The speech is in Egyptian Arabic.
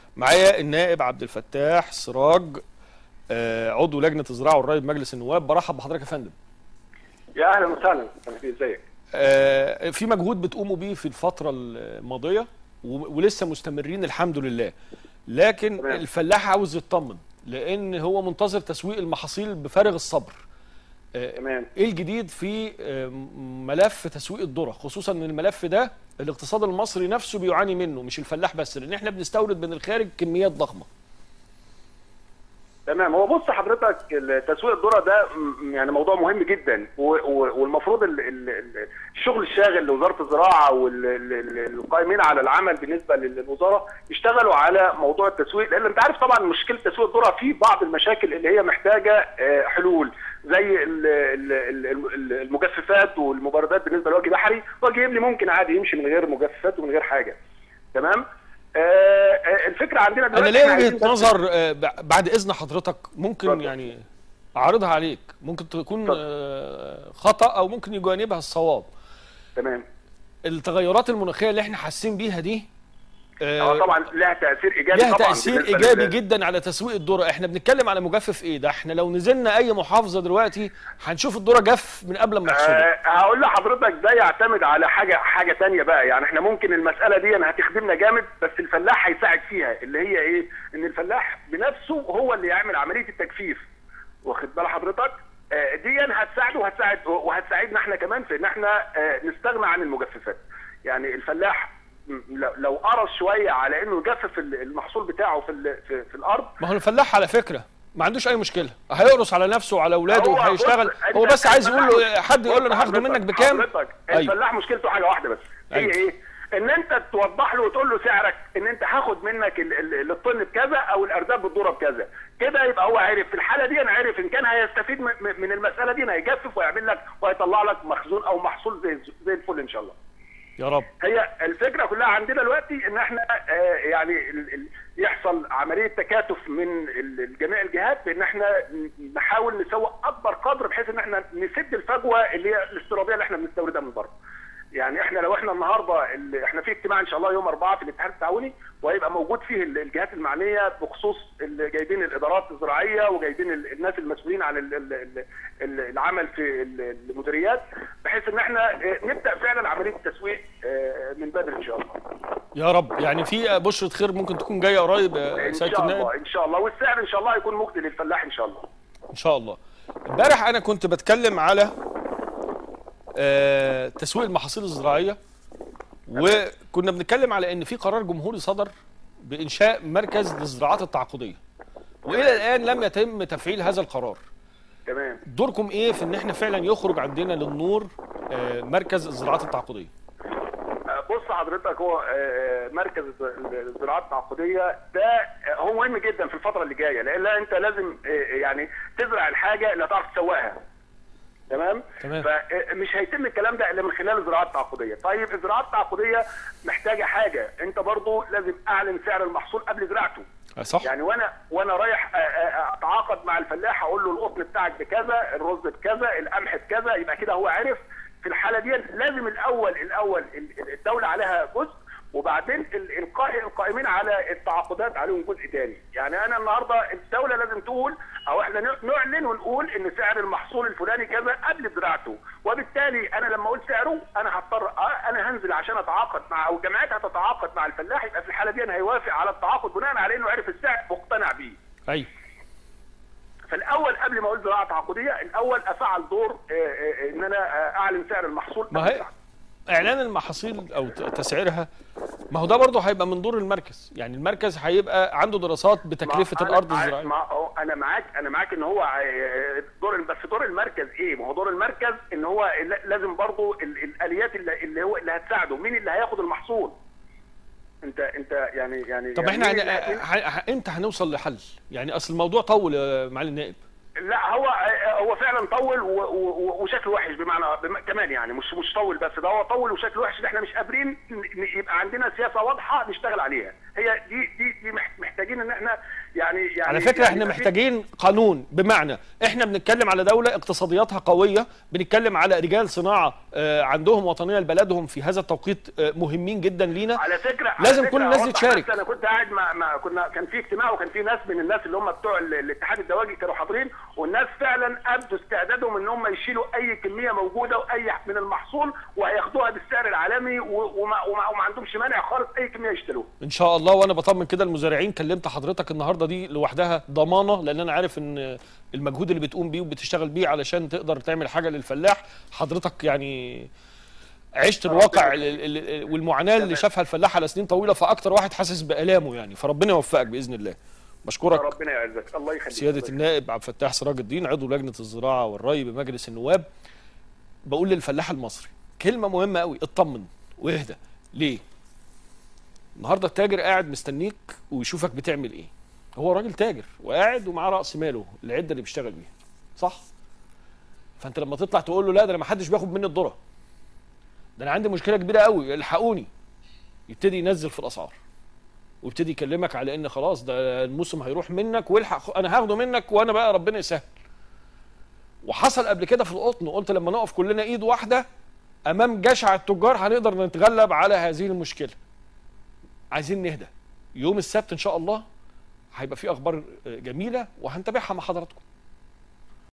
معايا النائب عبد الفتاح سراج آه، عضو لجنه الزراعه والري بمجلس النواب برحب بحضرتك يا فندم يا اهلا وسهلا ازيك آه، في مجهود بتقوموا بيه في الفتره الماضيه و- ولسه مستمرين الحمد لله لكن تمام. الفلاح عاوز يطمن لان هو منتظر تسويق المحاصيل بفارغ الصبر آه، تمام ايه الجديد في آه، ملف تسويق الذره خصوصا ان الملف ده الاقتصاد المصري نفسه بيعاني منه مش الفلاح بس لان احنا بنستورد من الخارج كميات ضخمه تمام هو بص حضرتك تسويق الذره ده م- يعني موضوع مهم جدا و- و- والمفروض ال- ال- ال- الشغل الشاغل لوزاره الزراعه والقائمين على العمل بالنسبه للوزاره يشتغلوا على موضوع التسويق لان انت عارف طبعا مشكله تسويق الذره في بعض المشاكل اللي هي محتاجه آه، حلول زي ال- ال- ال- ال- المجففات والمبردات بالنسبه لوجه بحري وجه يملي ممكن عادي يمشي من غير مجففات ومن غير حاجه تمام آه، آه، الفكره عندنا انا دلوقتي ليا إحنا عايزين وجهه بس- نظر آه، ب- بعد اذن حضرتك ممكن اتفضل. يعني اعرضها عليك ممكن تكون اتفضل. آه، خطا او ممكن يجانبها الصواب تمام التغيرات المناخيه اللي احنا حاسين بيها دي آه، اه طبعا لها تاثير ايجابي لها طبعا تاثير بالنسبة ايجابي لل- جدا على تسويق الذره احنا بنتكلم على مجفف ايه ده احنا لو نزلنا اي محافظه دلوقتي هنشوف الذره جف من قبل ما يحصد آه هقول لحضرتك ده يعتمد على حاجه حاجه تانية بقى يعني احنا ممكن المساله دي هتخدمنا جامد بس الفلاح هيساعد فيها اللي هي ايه ان الفلاح بنفسه هو اللي يعمل عمليه التجفيف واخد بال حضرتك آه دي هتساعده وهتساعد وهتساعدنا احنا كمان في ان احنا آه نستغنى عن المجففات يعني الفلاح م- لو- لو قرص شويه على انه يجفف ال- المحصول بتاعه في ال- في, في الارض ما هو الفلاح على فكره ما عندوش اي مشكله هيقرص على نفسه وعلى اولاده هو وهيشتغل بص، هو أنت بس عايز يقول له الفلاح- حد يقول له انا بص هاخده منك حضرتك- بكام حضرتك أيوة. الفلاح مشكلته حاجه واحده بس هي أيوة. ايه؟ ان انت توضح له وتقول له سعرك ان انت هاخد منك ال- ال- الطن بكذا او الارداب بالذره بكذا كده يبقى هو عارف في الحاله دي انا عارف ان كان هيستفيد من- من المساله دي إن هيجفف ويعمل لك ويطلع لك مخزون او محصول زي زي الفل ان شاء الله يا رب هي الفكره كلها عندنا دلوقتي ان احنا آه، يعني ال- ال- يحصل عمليه تكاتف من ال- جميع الجهات بان احنا ن- نحاول نسوق اكبر قدر بحيث ان احنا نسد الفجوه اللي هي الاستيراديه اللي احنا بنستوردها من بره. يعني احنا لو احنا النهارده ال- احنا في اجتماع ان شاء الله يوم اربعه في الاتحاد التعاوني وهيبقى موجود فيه ال- الجهات المعنيه بخصوص اللي جايبين الادارات الزراعيه وجايبين ال- الناس المسؤولين عن ال- ال- ال- ال- العمل في ال- المديريات بحيث ان احنا اه، نبدا فعلا عمليه التسويق اه، من بدري ان شاء الله. يا رب يعني في بشرة خير ممكن تكون جايه قريب يا ان سياده شاء النائب الله ان شاء الله والسعر ان شاء الله هيكون مجدي للفلاح ان شاء الله. ان شاء الله امبارح انا كنت بتكلم على آه، تسويق المحاصيل الزراعيه وكنا بنتكلم على ان في قرار جمهوري صدر بانشاء مركز للزراعات التعاقديه والى الان لم يتم تفعيل هذا القرار تمام. دوركم ايه في ان احنا فعلا يخرج عندنا للنور آه، مركز الزراعات التعاقديه بص حضرتك هو آه، مركز الزراعات التعاقديه ده آه، هو مهم جدا في الفتره اللي جايه لان انت لازم آه، يعني تزرع الحاجه اللي هتعرف تسوقها تمام تمام. فمش هيتم الكلام ده الا من خلال الزراعات التعاقديه طيب الزراعات التعاقديه محتاجه حاجه انت برضو لازم اعلن سعر المحصول قبل زراعته آه، صح يعني وانا وانا رايح آه، آه، اتعاقد مع الفلاح اقول له القطن بتاعك بكذا الرز بكذا القمح بكذا يبقى كده هو عرف في الحاله دي لازم الاول الاول ال- الدوله عليها جزء وبعدين ال- القائم القائمين على التعاقدات عليهم جزء تاني يعني انا النهارده الدوله لازم تقول او احنا ن- نعلن ونقول ان سعر المحصول الفلاني كذا قبل زراعته وبالتالي انا لما اقول سعره انا هضطر آه، انا هنزل عشان اتعاقد مع او الجمعيات هتتعاقد مع الفلاح يبقى في الحاله دي انا هيوافق على التعاقد بناء على انه عرف السعر واقتنع بيه ايوه فالاول قبل ما اقول زراعه تعاقديه الاول افعل دور آه، آه، ان انا آه، اعلن سعر المحصول ما قبل هي زراعته. اعلان المحاصيل او ت- تسعيرها ما هو ده برضه هيبقى من دور المركز يعني المركز هيبقى عنده دراسات بتكلفه ما أنا الارض عارف- الزراعيه ما هو انا معاك انا معاك ان هو آه، دور بس دور المركز ايه؟ ما هو دور المركز ان هو ل- لازم برضو ال- الاليات اللي, اللي هو اللي هتساعده مين اللي هياخد المحصول؟ انت انت يعني يعني طب يعني احنا مين هن... اللي- ه... ه... امتى هنوصل لحل يعني اصل الموضوع طول يا معالي النائب لا هو هو فعلا طول و- و- وشكله وحش بمعنى بم- كمان يعني مش مش طول بس ده هو طول وشكله وحش احنا مش قادرين ن- ن- يبقى عندنا سياسه واضحه نشتغل عليها هي دي دي دي مح- محتاجين ان احنا يعني يعني على فكره يعني احنا مفيش- محتاجين قانون بمعنى احنا بنتكلم على دوله اقتصادياتها قويه بنتكلم على رجال صناعه آه، عندهم وطنيه لبلدهم في هذا التوقيت آه، مهمين جدا لينا على فكره على لازم فكرة كل الناس دي أوضح تشارك. بس انا كنت قاعد مع, مع كنا كان في اجتماع وكان في ناس من الناس اللي هم بتوع ال- الاتحاد الدواجي كانوا حاضرين والناس فعلا ابدوا استعدادهم ان هم يشيلوا اي كميه موجوده واي من المحصول وهياخدوها بالسعر العالمي و- وما, وما, وما عندهمش مانع خالص اي كميه يشتروها ان شاء الله وانا بطمن كده المزارعين كلمت حضرتك النهارده دي لوحدها ضمانه لان انا عارف ان المجهود اللي بتقوم بيه وبتشتغل بيه علشان تقدر تعمل حاجه للفلاح حضرتك يعني عشت الواقع ال- ال- ال- والمعاناه اللي شافها الفلاح على سنين طويله فاكتر واحد حاسس بالامه يعني فربنا يوفقك باذن الله بشكرك ربنا يعزك الله يخليك سياده النائب عبد الفتاح سراج الدين عضو لجنه الزراعه والري بمجلس النواب بقول للفلاح المصري كلمه مهمه قوي اطمن واهدى ليه النهارده التاجر قاعد مستنيك ويشوفك بتعمل ايه هو راجل تاجر وقاعد ومعاه راس ماله العده اللي بيشتغل بيها صح فانت لما تطلع تقول له لا ده انا ما حدش بياخد مني الذره ده انا عندي مشكله كبيره قوي الحقوني يبتدي ينزل في الاسعار ويبتدي يكلمك على ان خلاص ده الموسم هيروح منك والحق انا هاخده منك وانا بقى ربنا يسهل وحصل قبل كده في القطن قلت لما نقف كلنا ايد واحده امام جشع التجار هنقدر نتغلب على هذه المشكله عايزين نهدى يوم السبت ان شاء الله هيبقى في اخبار جميله وهنتابعها مع حضراتكم